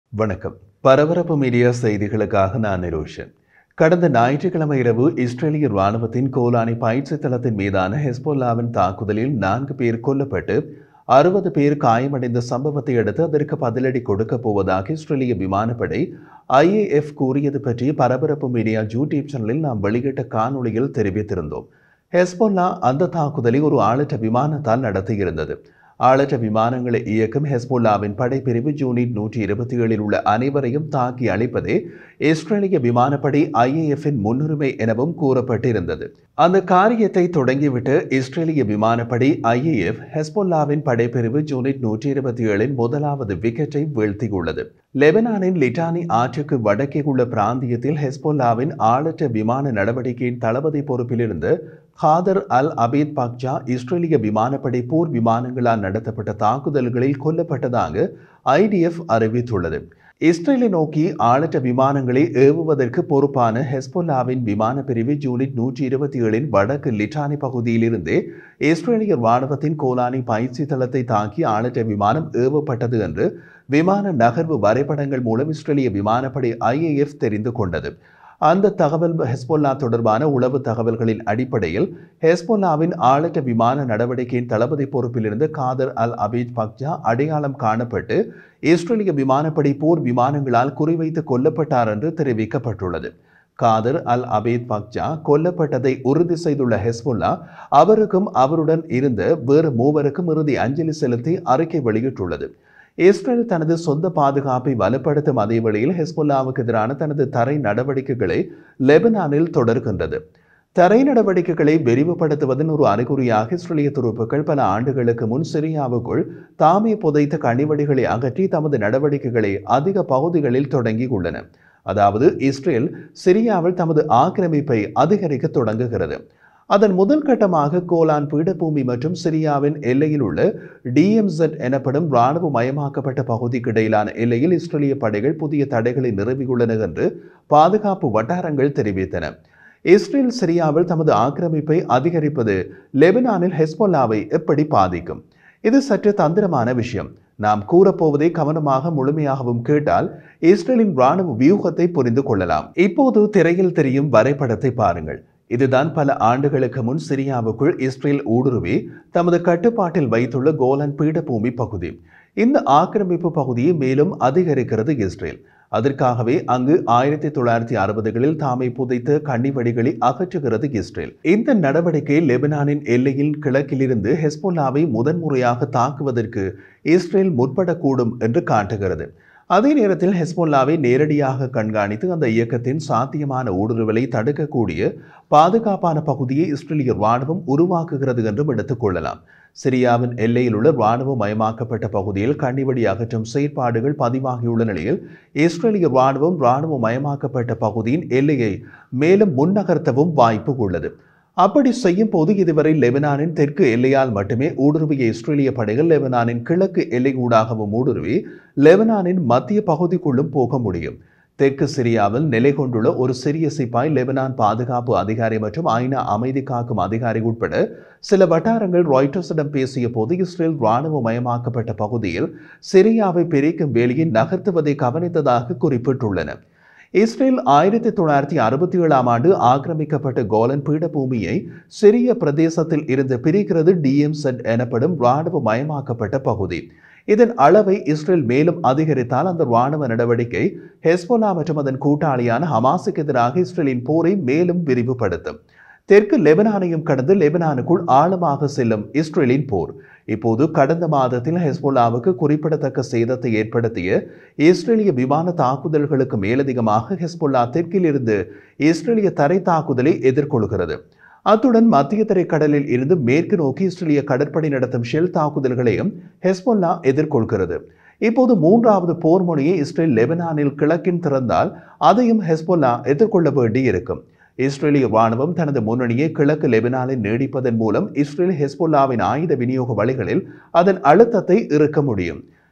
வணக்கம் பரபரப்பு மீடியா செய்திகளுக்காக நான் நிரோஷன் கடந்த ஞாயிற்றுக்கிழமை இரவு இஸ்ரேலிய ராணுவத்தின் கோலானி பயிற்சி தளத்தின் மீதான ஹெஸ்போல்லாவின் தாக்குதலில் நான்கு பேர் கொல்லப்பட்டு அறுபது பேர் காயமடைந்த சம்பவத்தை அடுத்து அதற்கு பதிலடி கொடுக்கப் போவதாக இஸ்ரேலிய விமானப்படை ஐஏஎஃப் கூறியது பற்றி பரபரப்பு மீடியா யூடியூப் சேனலில் நாம் வெளியிட்ட காணொளியில் தெரிவித்திருந்தோம் ஹெஸ்போல்லா அந்த தாக்குதலை ஒரு ஆளற்ற விமானத்தால் நடத்தியிருந்தது ஆளற்ற விமானங்களை இயக்கும் ஹெஸ்போல்லாவின் படைப்பிரிவு யூனிட் நூற்றி இருபத்தி ஏழில் உள்ள அனைவரையும் தாக்கி அழிப்பதே இஸ்ரேலிய விமானப்படை ஐஏஎஃப்பின் முன்னுரிமை எனவும் கூறப்பட்டிருந்தது அந்த காரியத்தை தொடங்கிவிட்டு இஸ்ரேலிய விமானப்படை ஐஏஎஃப் ஹெஸ்போல்லாவின் படைப்பிரிவு யூனிட் நூற்றி இருபத்தி ஏழின் முதலாவது விக்கெட்டை வீழ்த்தியுள்ளது லெபனானின் லிட்டானி ஆற்றுக்கு வடக்கே உள்ள பிராந்தியத்தில் ஹெஸ்போல்லாவின் ஆளற்ற விமான நடவடிக்கையின் தளபதி பொறுப்பிலிருந்து ஹாதர் அல் அபீத் பாக்ஜா இஸ்ரேலிய விமானப்படை போர் விமானங்களால் நடத்தப்பட்ட தாக்குதல்களில் கொல்லப்பட்டதாக ஐடிஎஃப் அறிவித்துள்ளது இஸ்ரேலை நோக்கி ஆளற்ற விமானங்களை ஏவுவதற்கு பொறுப்பான ஹெஸ்போல்லாவின் விமான பிரிவு யூனிட் நூற்றி இருபத்தி ஏழின் வடக்கு லிட்டானி பகுதியிலிருந்து இஸ்ரேலிய ராணுவத்தின் கோலானி பயிற்சி தளத்தை தாக்கி ஆளற்ற விமானம் ஏவப்பட்டது என்று விமான நகர்வு வரைபடங்கள் மூலம் இஸ்ரேலிய விமானப்படை ஐஏஎஃப் தெரிந்து கொண்டது அந்த தகவல் ஹெஸ்போல்லா தொடர்பான உளவு தகவல்களின் அடிப்படையில் ஹெஸ்போல்லாவின் ஆளற்ற விமான நடவடிக்கையின் தளபதி பொறுப்பிலிருந்து காதர் அல் அபீத் பக்ஜா அடையாளம் காணப்பட்டு இஸ்ரேலிய விமானப்படை போர் விமானங்களால் குறிவைத்து கொல்லப்பட்டார் என்று தெரிவிக்கப்பட்டுள்ளது காதர் அல் அபீத் பக்ஜா கொல்லப்பட்டதை உறுதி செய்துள்ள ஹெஸ்புல்லா அவருக்கும் அவருடன் இருந்த வேறு மூவருக்கும் இறுதி அஞ்சலி செலுத்தி அறிக்கை வெளியிட்டுள்ளது இஸ்ரேல் தனது சொந்த பாதுகாப்பை வலுப்படுத்தும் அதே வேளையில் ஹெஸ்புல்லாவுக்கு எதிரான தனது தரை நடவடிக்கைகளை லெபனானில் தொடர்கின்றது தரை நடவடிக்கைகளை விரிவுபடுத்துவதன் ஒரு அறிகுறியாக இஸ்ரேலிய துருப்புக்கள் பல ஆண்டுகளுக்கு முன் சிரியாவுக்குள் தாமே புதைத்த கனிவடிகளை அகற்றி தமது நடவடிக்கைகளை அதிக பகுதிகளில் தொடங்கியுள்ளன அதாவது இஸ்ரேல் சிரியாவில் தமது ஆக்கிரமிப்பை அதிகரிக்க தொடங்குகிறது அதன் முதல் கட்டமாக கோலான் பீடபூமி மற்றும் சிரியாவின் எல்லையில் உள்ள டிஎம்செட் எனப்படும் இராணுவ மயமாக்கப்பட்ட பகுதிக்கு இடையிலான எல்லையில் இஸ்ரேலிய படைகள் புதிய தடைகளை நிறுவியுள்ளன என்று பாதுகாப்பு வட்டாரங்கள் தெரிவித்தன இஸ்ரேல் சிரியாவில் தமது ஆக்கிரமிப்பை அதிகரிப்பது லெபனானில் ஹெஸ்போல்லாவை எப்படி பாதிக்கும் இது சற்று தந்திரமான விஷயம் நாம் கூறப்போவதை கவனமாக முழுமையாகவும் கேட்டால் இஸ்ரேலின் இராணுவ வியூகத்தை புரிந்து கொள்ளலாம் இப்போது திரையில் தெரியும் வரைபடத்தை பாருங்கள் இதுதான் பல ஆண்டுகளுக்கு முன் சிரியாவுக்குள் இஸ்ரேல் ஊடுருவி தமது கட்டுப்பாட்டில் வைத்துள்ள கோலன் பீடபூமி பகுதி இந்த ஆக்கிரமிப்பு பகுதியை மேலும் அதிகரிக்கிறது இஸ்ரேல் அதற்காகவே அங்கு ஆயிரத்தி தொள்ளாயிரத்தி அறுபதுகளில் தாமை புதைத்த கன்னிவடிகளை அகற்றுகிறது இஸ்ரேல் இந்த நடவடிக்கை லெபனானின் எல்லையில் கிழக்கிலிருந்து ஹெஸ்போல்லாவை முதன்முறையாக தாக்குவதற்கு இஸ்ரேல் முற்படக்கூடும் என்று காட்டுகிறது அதே நேரத்தில் ஹெஸ்போல்லாவை நேரடியாக கண்காணித்து அந்த இயக்கத்தின் சாத்தியமான ஊடுருவலை தடுக்கக்கூடிய பாதுகாப்பான பகுதியை இஸ்ரேலிய ராணுவம் உருவாக்குகிறது என்றும் எடுத்துக்கொள்ளலாம் சிரியாவின் எல்லையில் உள்ள இராணுவ மயமாக்கப்பட்ட பகுதியில் கண்ணிவடி அகற்றும் செயற்பாடுகள் பதிவாகியுள்ள நிலையில் இஸ்ரேலிய இராணுவம் இராணுவ மயமாக்கப்பட்ட பகுதியின் எல்லையை மேலும் முன்னகர்த்தவும் வாய்ப்பு உள்ளது அப்படி செய்யும் போது இதுவரை லெபனானின் தெற்கு எல்லையால் மட்டுமே ஊடுருவிய இஸ்ரேலிய படைகள் லெபனானின் கிழக்கு எல்லை ஊடாகவும் ஊடுருவி லெபனானின் மத்திய பகுதிக்குள்ளும் போக முடியும் தெற்கு சிரியாவில் நிலை கொண்டுள்ள ஒரு சிறிய சிப்பாய் லெபனான் பாதுகாப்பு அதிகாரி மற்றும் ஐநா அமைதி காக்கும் அதிகாரி உட்பட சில வட்டாரங்கள் ராய்டர்ஸிடம் பேசிய போது இஸ்ரேல் இராணுவ மயமாக்கப்பட்ட பகுதியில் சிரியாவை பிரிக்கும் வேலையை நகர்த்துவதை கவனித்ததாக குறிப்பிட்டுள்ளன இஸ்ரேல் ஆயிரத்தி தொள்ளாயிரத்தி அறுபத்தி ஏழாம் ஆண்டு ஆக்கிரமிக்கப்பட்ட கோலன் பீடபூமியை சிறிய பிரதேசத்தில் இருந்து பிரிக்கிறது டிஎம்செட் எனப்படும் இராணுவ மயமாக்கப்பட்ட பகுதி இதன் அளவை இஸ்ரேல் மேலும் அதிகரித்தால் அந்த இராணுவ நடவடிக்கை ஹெஸ்போலா மற்றும் அதன் கூட்டாளியான ஹமாஸுக்கு எதிராக இஸ்ரேலின் போரை மேலும் விரிவுபடுத்தும் தெற்கு லெபனானையும் கடந்து லெபனானுக்குள் ஆழமாக செல்லும் இஸ்ரேலின் போர் இப்போது கடந்த மாதத்தில் ஹெஸ்போலாவுக்கு குறிப்பிடத்தக்க சேதத்தை ஏற்படுத்திய இஸ்ரேலிய விமான தாக்குதல்களுக்கு மேலதிகமாக ஹெஸ்போல்லா தெற்கிலிருந்து இஸ்ரேலிய தரை தாக்குதலை எதிர்கொள்கிறது அத்துடன் மத்திய தரைக்கடலில் இருந்து மேற்கு நோக்கி இஸ்ரேலிய கடற்படை நடத்தும் ஷெல் தாக்குதல்களையும் ஹெஸ்போல்லா எதிர்கொள்கிறது இப்போது மூன்றாவது போர் முனையை இஸ்ரேல் லெபனானில் கிழக்கின் திறந்தால் அதையும் ஹெஸ்போல்லா எதிர்கொள்ள வேண்டி இருக்கும் இஸ்ரேலிய ராணுவம் தனது முன்னணியை கிழக்கு லெபனானில் நீடிப்பதன் மூலம் இஸ்ரேல் ஹெஸ்போல்லாவின் ஆயுத விநியோக வழிகளில் அதன் அழுத்தத்தை இருக்க முடியும்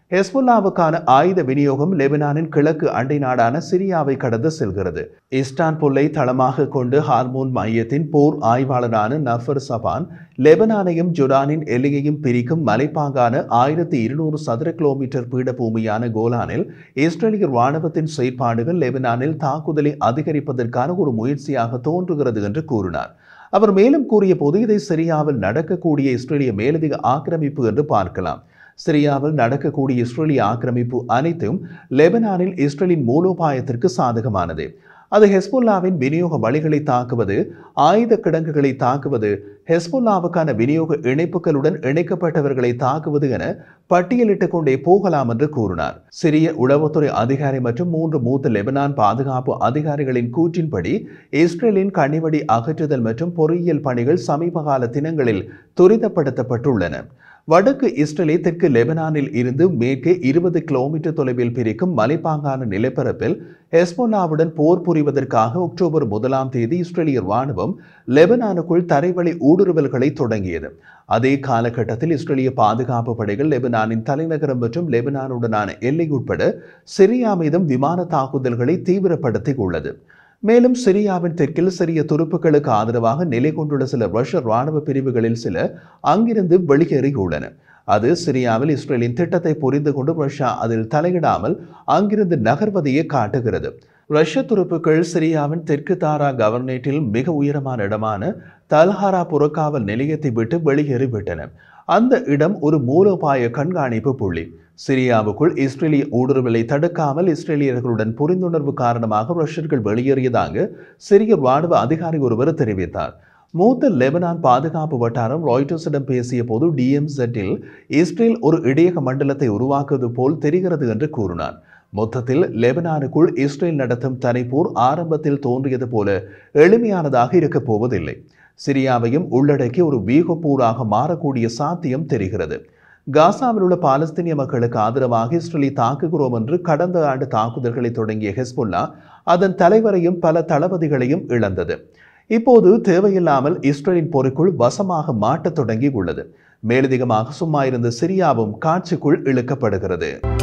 ஹெஸ்புல்லாவுக்கான ஆயுத விநியோகம் லெபனானின் கிழக்கு அண்டை நாடான சிரியாவை கடந்து செல்கிறது இஸ்டான்புல்லை தளமாக கொண்டு ஹார்மோன் மையத்தின் போர் ஆய்வாளரான நஃபர் சபான் லெபனானையும் ஜொர்டானின் எல்லையையும் பிரிக்கும் மலைப்பாங்கான ஆயிரத்தி இருநூறு சதுர கிலோமீட்டர் பீடபூமியான கோலானில் இஸ்ரேலிய ராணுவத்தின் செயற்பாடுகள் லெபனானில் தாக்குதலை அதிகரிப்பதற்கான ஒரு முயற்சியாக தோன்றுகிறது என்று கூறினார் அவர் மேலும் கூறிய போது இதை சிரியாவில் நடக்கக்கூடிய இஸ்ரேலிய மேலதிக ஆக்கிரமிப்பு என்று பார்க்கலாம் சிரியாவில் நடக்கக்கூடிய இஸ்ரேலிய ஆக்கிரமிப்பு அனைத்தும் லெபனானில் இஸ்ரேலின் மூலோபாயத்திற்கு சாதகமானது அது ஹெஸ்புல்லாவின் விநியோக வழிகளை தாக்குவது ஆயுத கிடங்குகளை தாக்குவது ஹெஸ்புல்லாவுக்கான விநியோக இணைப்புகளுடன் இணைக்கப்பட்டவர்களை தாக்குவது என பட்டியலிட்டுக் கொண்டே போகலாம் என்று கூறினார் சிறிய உளவுத்துறை அதிகாரி மற்றும் மூன்று மூத்த லெபனான் பாதுகாப்பு அதிகாரிகளின் கூற்றின்படி இஸ்ரேலின் கனிவடி அகற்றுதல் மற்றும் பொறியியல் பணிகள் சமீபகால தினங்களில் துரிதப்படுத்தப்பட்டுள்ளன வடக்கு இஸ்ரேலை தெற்கு லெபனானில் இருந்து மேற்கே இருபது கிலோமீட்டர் தொலைவில் பிரிக்கும் மலைப்பாங்கான நிலப்பரப்பில் ஹெஸ்போலாவுடன் போர் புரிவதற்காக அக்டோபர் முதலாம் தேதி இஸ்ரேலிய ராணுவம் லெபனானுக்குள் தரைவழி ஊடுருவல்களை தொடங்கியது அதே காலகட்டத்தில் இஸ்ரேலிய பாதுகாப்பு படைகள் லெபனானின் தலைநகரம் மற்றும் லெபனானுடனான எல்லை உட்பட சிரியா மீதும் விமான தாக்குதல்களை தீவிரப்படுத்தி உள்ளது மேலும் சிரியாவின் தெற்கில் சிறிய துருப்புகளுக்கு ஆதரவாக நிலை கொண்டுள்ள சில ரஷ்ய ராணுவ பிரிவுகளில் சில அங்கிருந்து வெளியேறியுள்ளன அது சிரியாவில் இஸ்ரேலின் திட்டத்தை புரிந்து கொண்டு ரஷ்யா அதில் தலையிடாமல் அங்கிருந்து நகர்வதையே காட்டுகிறது ரஷ்ய துருப்புக்கள் சிரியாவின் தெற்கு தாரா கவர்னேட்டில் மிக உயரமான இடமான தல்ஹாரா புறக்காவல் நிலையத்தை விட்டு வெளியேறிவிட்டன அந்த இடம் ஒரு மூலோபாய கண்காணிப்பு புள்ளி சிரியாவுக்குள் இஸ்ரேலிய ஊடுருவலை தடுக்காமல் இஸ்ரேலியர்களுடன் புரிந்துணர்வு காரணமாக ரஷ்யர்கள் வெளியேறியதாக சிரிய ராணுவ அதிகாரி ஒருவர் தெரிவித்தார் மூத்த லெபனான் பாதுகாப்பு வட்டாரம் ராய்டர்ஸிடம் பேசிய போது டிஎம்செட்டில் இஸ்ரேல் ஒரு இடையக மண்டலத்தை உருவாக்குவது போல் தெரிகிறது என்று கூறினார் மொத்தத்தில் லெபனானுக்குள் இஸ்ரேல் நடத்தும் தனிப்போர் ஆரம்பத்தில் தோன்றியது போல எளிமையானதாக இருக்கப் போவதில்லை சிரியாவையும் உள்ளடக்கி ஒரு வீகப்போராக மாறக்கூடிய சாத்தியம் தெரிகிறது காசாவில் உள்ள பாலஸ்தீனிய மக்களுக்கு ஆதரவாக இஸ்ரேலை தாக்குகிறோம் என்று கடந்த ஆண்டு தாக்குதல்களை தொடங்கிய ஹெஸ்புல்லா அதன் தலைவரையும் பல தளபதிகளையும் இழந்தது இப்போது தேவையில்லாமல் இஸ்ரேலின் பொறுக்குள் வசமாக மாட்டத் தொடங்கி உள்ளது மேலதிகமாக சும்மா இருந்த சிரியாவும் காட்சிக்குள் இழுக்கப்படுகிறது